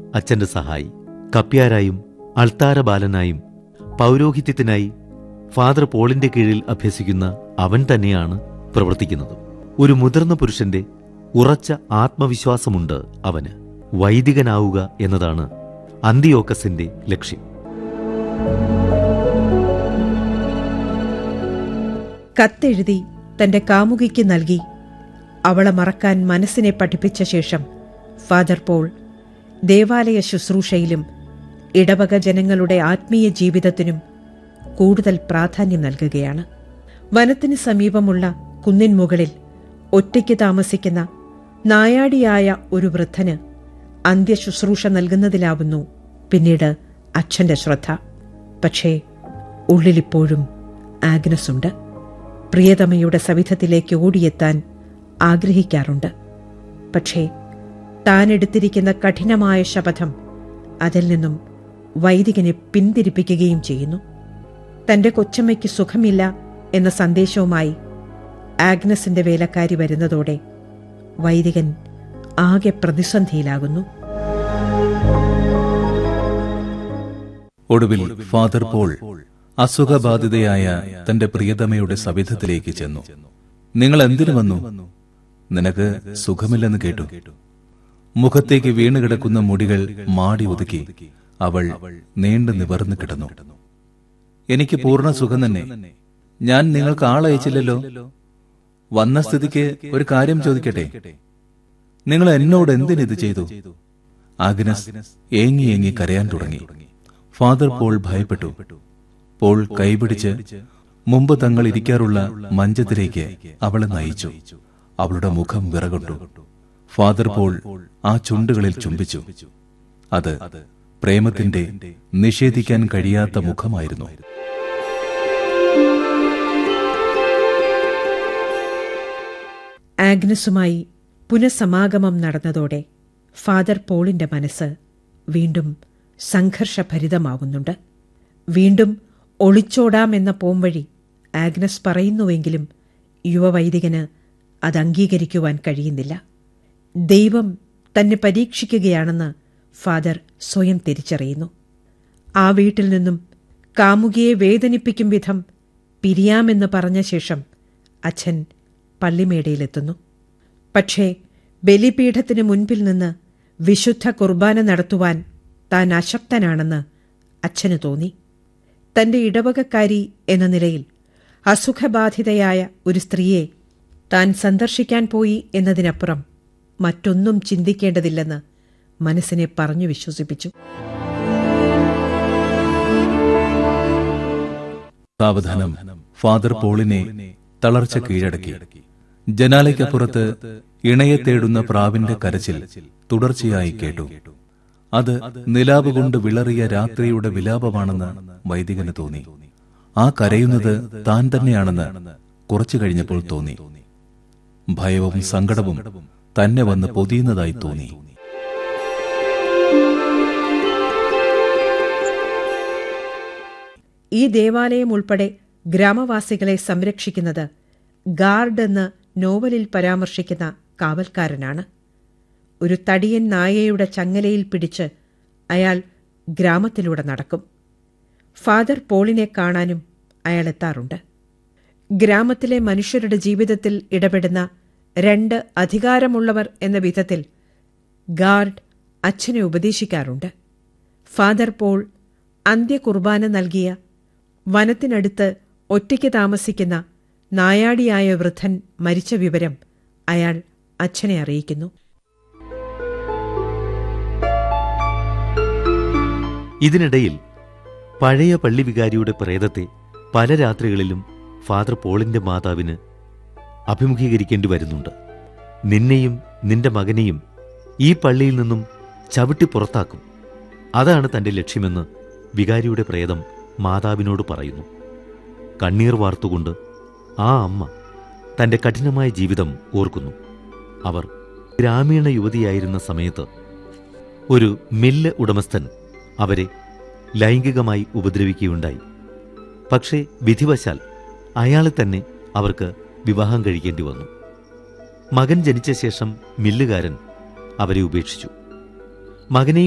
അച്ഛന്റെ സഹായി കപ്യാരായും അൾത്താര ബാലനായും പൗരോഹിത്യത്തിനായി ഫാദർ പോളിന്റെ കീഴിൽ അഭ്യസിക്കുന്ന അവൻ തന്നെയാണ് പ്രവർത്തിക്കുന്നത് ഒരു മുതിർന്ന പുരുഷന്റെ ഉറച്ച ആത്മവിശ്വാസമുണ്ട് അവന് വൈദികനാവുക എന്നതാണ് അന്തിയോക്കസിന്റെ ലക്ഷ്യം കത്തെഴുതി തന്റെ കാമുകിക്ക് നൽകി അവളെ മറക്കാൻ മനസ്സിനെ പഠിപ്പിച്ച ശേഷം ഫാദർ പോൾ ദേവാലയ ശുശ്രൂഷയിലും ഇടവക ജനങ്ങളുടെ ആത്മീയ ജീവിതത്തിനും കൂടുതൽ പ്രാധാന്യം നൽകുകയാണ് വനത്തിന് സമീപമുള്ള കുന്നിൻ മുകളിൽ ഒറ്റയ്ക്ക് താമസിക്കുന്ന നായാടിയായ ഒരു വൃദ്ധന് അന്ത്യശുശ്രൂഷ നൽകുന്നതിലാവുന്നു പിന്നീട് അച്ഛന്റെ ശ്രദ്ധ പക്ഷേ ഉള്ളിലിപ്പോഴും ആഗ്നസ് ഉണ്ട് പ്രിയതമയുടെ സവിധത്തിലേക്ക് ഓടിയെത്താൻ ആഗ്രഹിക്കാറുണ്ട് പക്ഷേ താൻ എടുത്തിരിക്കുന്ന കഠിനമായ ശപഥം അതിൽ നിന്നും വൈദികനെ പിന്തിരിപ്പിക്കുകയും ചെയ്യുന്നു തന്റെ കൊച്ചമ്മയ്ക്ക് സുഖമില്ല എന്ന സന്ദേശവുമായി ആഗ്നസിന്റെ വേലക്കാരി വരുന്നതോടെ വൈദികൻ ആകെ പ്രതിസന്ധിയിലാകുന്നു ഒടുവിൽ ഫാദർ പോൾ അസുഖബാധിതയായ തന്റെ പ്രിയതമയുടെ സവിധത്തിലേക്ക് ചെന്നു നിങ്ങൾ എന്തിനു വന്നു നിനക്ക് സുഖമില്ലെന്ന് കേട്ടു മുഖത്തേക്ക് വീണുകിടക്കുന്ന മുടികൾ മാടി ഒതുക്കി അവൾ നീണ്ടു നിവർന്നു കിടന്നു എനിക്ക് പൂർണ്ണ സുഖം തന്നെ ഞാൻ നിങ്ങൾക്ക് ആളയച്ചില്ലല്ലോ വന്ന സ്ഥിതിക്ക് ഒരു കാര്യം ചോദിക്കട്ടെ നിങ്ങൾ എന്നോട് എന്തിനിത് ചെയ്തു ആഗ്നസ് ഏങ്ങി ഏങ്ങി കരയാൻ തുടങ്ങി ഫാദർ പോൾ ഭയപ്പെട്ടു പോൾ കൈപിടിച്ച് മുമ്പ് തങ്ങൾ ഇരിക്കാറുള്ള മഞ്ചത്തിലേക്ക് അവളെ നയിച്ചു അവളുടെ മുഖം വിറകൊണ്ടു ഫാദർ പോൾ ആ ചുണ്ടുകളിൽ ചുംബിച്ചു അത് പ്രേമത്തിന്റെ നിഷേധിക്കാൻ കഴിയാത്ത മുഖമായിരുന്നു ആഗ്നസുമായി പുനഃസമാഗമം നടന്നതോടെ ഫാദർ പോളിന്റെ മനസ്സ് വീണ്ടും സംഘർഷഭരിതമാവുന്നുണ്ട് വീണ്ടും ഒളിച്ചോടാമെന്ന പോംവഴി ആഗ്നസ് പറയുന്നുവെങ്കിലും യുവവൈദികന് അത് അംഗീകരിക്കുവാൻ കഴിയുന്നില്ല ദൈവം തന്നെ പരീക്ഷിക്കുകയാണെന്ന് ഫാദർ സ്വയം തിരിച്ചറിയുന്നു ആ വീട്ടിൽ നിന്നും കാമുകിയെ വേദനിപ്പിക്കും വിധം പിരിയാമെന്ന് പറഞ്ഞ ശേഷം അച്ഛൻ പള്ളിമേടയിലെത്തുന്നു പക്ഷേ ബലിപീഠത്തിന് മുൻപിൽ നിന്ന് വിശുദ്ധ കുർബാന നടത്തുവാൻ താൻ അശക്തനാണെന്ന് അച്ഛന് തോന്നി തന്റെ ഇടവകക്കാരി എന്ന നിലയിൽ അസുഖബാധിതയായ ഒരു സ്ത്രീയെ താൻ സന്ദർശിക്കാൻ പോയി എന്നതിനപ്പുറം മറ്റൊന്നും ചിന്തിക്കേണ്ടതില്ലെന്ന് മനസ്സിനെ പറഞ്ഞു വിശ്വസിപ്പിച്ചു സാവധാനം ഫാദർ പോളിനെ തളർച്ച കീഴടക്കി ജനാലയ്ക്കപ്പുറത്ത് ഇണയെ തേടുന്ന പ്രാവിന്റെ കരച്ചിൽ തുടർച്ചയായി കേട്ടു അത് നിലാവ് കൊണ്ട് വിളറിയ രാത്രിയുടെ വിലാപമാണെന്ന് വൈദികന് തോന്നി ആ കരയുന്നത് താൻ തന്നെയാണെന്ന് കുറച്ചു കഴിഞ്ഞപ്പോൾ തോന്നി ഭയവും സങ്കടവും തന്നെ വന്ന് പൊതിയുന്നതായി തോന്നി ഈ ദേവാലയം ഉൾപ്പെടെ ഗ്രാമവാസികളെ സംരക്ഷിക്കുന്നത് ഗാർഡ് എന്ന് നോവലിൽ പരാമർശിക്കുന്ന കാവൽക്കാരനാണ് ഒരു തടിയൻ നായയുടെ ചങ്ങലയിൽ പിടിച്ച് അയാൾ ഗ്രാമത്തിലൂടെ നടക്കും ഫാദർ പോളിനെ കാണാനും അയാൾ എത്താറുണ്ട് ഗ്രാമത്തിലെ മനുഷ്യരുടെ ജീവിതത്തിൽ ഇടപെടുന്ന രണ്ട് അധികാരമുള്ളവർ എന്ന വിധത്തിൽ ഗാർഡ് അച്ഛനെ ഉപദേശിക്കാറുണ്ട് ഫാദർ പോൾ അന്ത്യകുർബാന നൽകിയ വനത്തിനടുത്ത് ഒറ്റയ്ക്ക് താമസിക്കുന്ന നായാടിയായ വൃദ്ധൻ മരിച്ച വിവരം അയാൾ അച്ഛനെ അറിയിക്കുന്നു ഇതിനിടയിൽ പഴയ പള്ളി വികാരിയുടെ പ്രേതത്തെ പല രാത്രികളിലും ഫാദർ പോളിന്റെ മാതാവിന് അഭിമുഖീകരിക്കേണ്ടി വരുന്നുണ്ട് നിന്നെയും നിന്റെ മകനെയും ഈ പള്ളിയിൽ നിന്നും ചവിട്ടി പുറത്താക്കും അതാണ് തന്റെ ലക്ഷ്യമെന്ന് വികാരിയുടെ പ്രേതം മാതാവിനോട് പറയുന്നു കണ്ണീർ വാർത്തുകൊണ്ട് ആ അമ്മ തന്റെ കഠിനമായ ജീവിതം ഓർക്കുന്നു അവർ ഗ്രാമീണ യുവതിയായിരുന്ന സമയത്ത് ഒരു മില്ല് ഉടമസ്ഥൻ അവരെ ലൈംഗികമായി ഉപദ്രവിക്കുകയുണ്ടായി പക്ഷേ വിധിവശാൽ അയാളെ തന്നെ അവർക്ക് വിവാഹം കഴിക്കേണ്ടി വന്നു മകൻ ജനിച്ച ശേഷം മില്ലുകാരൻ അവരെ ഉപേക്ഷിച്ചു മകനെയും